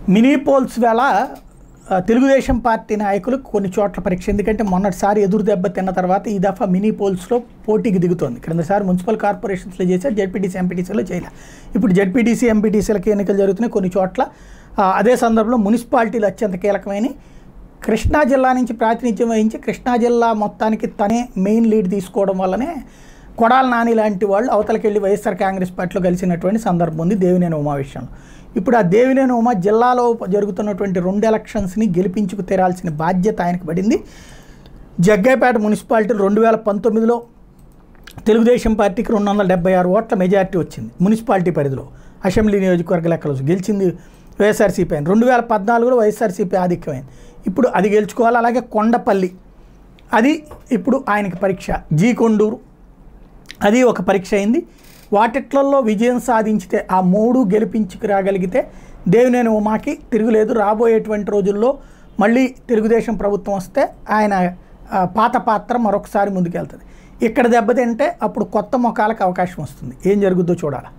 mini poles వేళ ఆ, Telugu Desam party నాయకులు కొన్ని చోట్ల పరీక్ష ఎందుకంటే మొన్నటిసారి ఎదురు దెబ్బ తిన్న తర్వాత ఈ దఫా మినీ పోల్స్లో పోటీకి దిగుతోంది క్రిందసారి మున్సిపల్ కార్పొరేషన్స్లో చేశారు జడ్పీటీసీ ఎంపీటీసీలో చేయలే ఇప్పుడు జడ్పీటీసీ ఎంపీటీసీలకి ఎన్నికలు జరుగుతున్నాయి కొన్ని చోట్ల ఆ, అదే సందర్భంలో మున్సిపాలిటీలు అత్యంత కీలకమైన కృష్ణా జిల్లా నుంచి ప్రాతినిధ్యం వహించి కృష్ణా జిల్లా మొత్తానికి తనే మెయిన్ లీడ్ తీసుకోవడం వల్లనే కొడాల నాని లాంటి వాళ్ళు అవతలకి వెళ్ళి వైఎస్ఆర్ కాంగ్రెస్ పార్టీలో కలిసినటువంటి సందర్భం ఉంది దేవినేని ఉమా విషయంలో ఇప్పుడు ఆ దేవినేని ఉమా జిల్లాలో జరుగుతున్నటువంటి రెండు ఎలక్షన్స్ని గెలిపించుకు తీరాల్సిన బాధ్యత ఆయనకు పడింది జగ్గైపేట మున్సిపాలిటీ రెండు వేల పంతొమ్మిదిలో తెలుగుదేశం పార్టీకి రెండు వందల డెబ్బై ఆరు ఓట్ల మెజారిటీ వచ్చింది మున్సిపాలిటీ పరిధిలో అసెంబ్లీ నియోజకవర్గ లెక్కలు గెలిచింది వైఎస్ఆర్సీపీ అని రెండు వేల పద్నాలుగులో వైఎస్ఆర్సీపీ ఆధిక్యమైంది ఇప్పుడు అది గెలుచుకోవాలి అలాగే కొండపల్లి అది ఇప్పుడు ఆయనకి పరీక్ష జీ కొండూరు అది ఒక పరీక్ష అయింది వాటిట్లలో విజయం సాధించితే ఆ మూడు గెలిపించుకు రాగలిగితే దేవినేని ఉమాకి తిరుగులేదు రాబోయేటువంటి రోజుల్లో మళ్ళీ తెలుగుదేశం ప్రభుత్వం వస్తే ఆయన ఆ, పాత పాత్ర మరొకసారి ముందుకెళ్తుంది ఇక్కడ దెబ్బతింటే అప్పుడు కొత్త ముఖాలకు అవకాశం వస్తుంది ఏం జరుగుద్దో చూడాలి